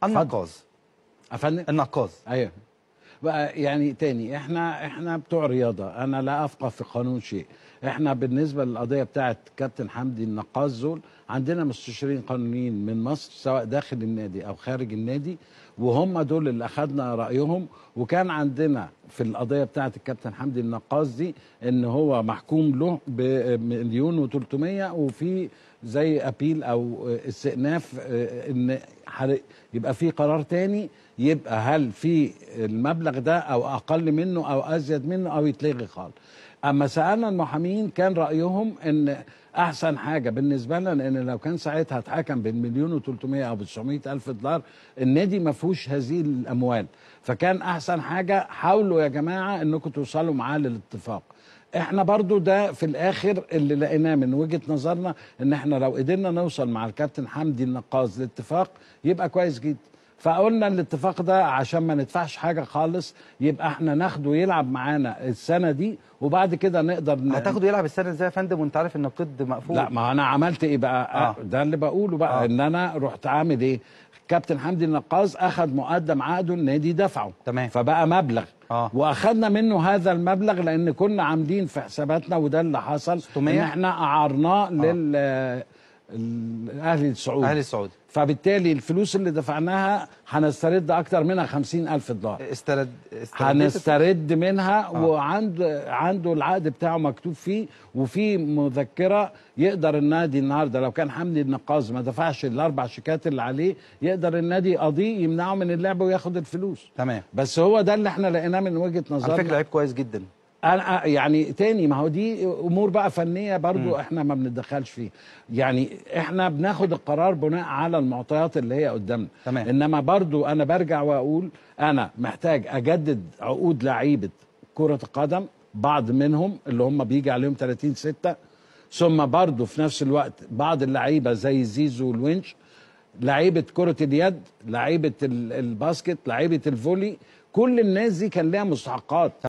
النقاز افندم النقاز ايوه بقى يعني تاني احنا احنا بتوع رياضه انا لا افقه في قانون شيء احنا بالنسبه للقضيه بتاعه كابتن حمدي النقاز دول عندنا مستشارين قانونيين من مصر سواء داخل النادي او خارج النادي وهم دول اللي اخذنا رايهم وكان عندنا في القضيه بتاعه الكابتن حمدي النقاز دي ان هو محكوم له بمليون و300 وفي زي ابيل او استئناف اه، ان حر- يبقى في قرار تاني يبقى هل في المبلغ ده او اقل منه او ازيد منه او يتلغي خالص اما سالنا المحامين كان رايهم ان احسن حاجه بالنسبه لنا ان لو كان ساعتها اتحكم بالمليون و300 او ب 900 الف دولار النادي ما فيهوش هذه الاموال فكان احسن حاجه حاولوا يا جماعه انكم توصلوا معاه للاتفاق احنا برضو ده في الاخر اللي لقيناه من وجهه نظرنا ان احنا لو قدرنا نوصل مع الكابتن حمدي النقاز لاتفاق يبقى كويس جدا فقلنا الاتفاق ده عشان ما ندفعش حاجه خالص يبقى احنا ناخده يلعب معانا السنه دي وبعد كده نقدر ن- هتاخده يلعب السنه ازاي يا فندم وانت عارف ان القيد مقفول لا ما انا عملت ايه بقى آه. آه. ده اللي بقوله بقى آه. آه. ان انا رحت عامل ايه كابتن حمدي النقاز اخذ مقدم عقده النادي دفعه تمام. فبقى مبلغ آه. واخدنا منه هذا المبلغ لان كنا عاملين في حساباتنا وده اللي حصل 600 ان احنا اعرناه لل الاهلي السعودي اهلي السعودي فبالتالي الفلوس اللي دفعناها هنسترد اكتر منها خمسين ألف دولار استرد استرديت هنسترد منها آه. آه. وعنده عنده العقد بتاعه مكتوب فيه وفي مذكره يقدر النادي النهارده لو كان حمدي النقاز ما دفعش الاربع شيكات اللي عليه يقدر النادي يقضيه يمنعه من اللعب وياخد الفلوس تمام بس هو ده اللي احنا لقيناه من وجهه على نظرنا فكره لعيب كويس جدا انا يعني تاني ما هو دي امور بقى فنيه برضو م. احنا ما بنتدخلش فيها يعني احنا بناخد القرار بناء على المعطيات اللي هي قدامنا تمام. انما برضو انا برجع واقول انا محتاج اجدد عقود لعيبه كره القدم بعض منهم اللي هم بيجي عليهم 30 6 ثم برضو في نفس الوقت بعض اللعيبه زي زيزو والونش لعيبه كره اليد لعيبه ال- الباسكت لعيبه الفولي كل الناس دي كان لها مستحقات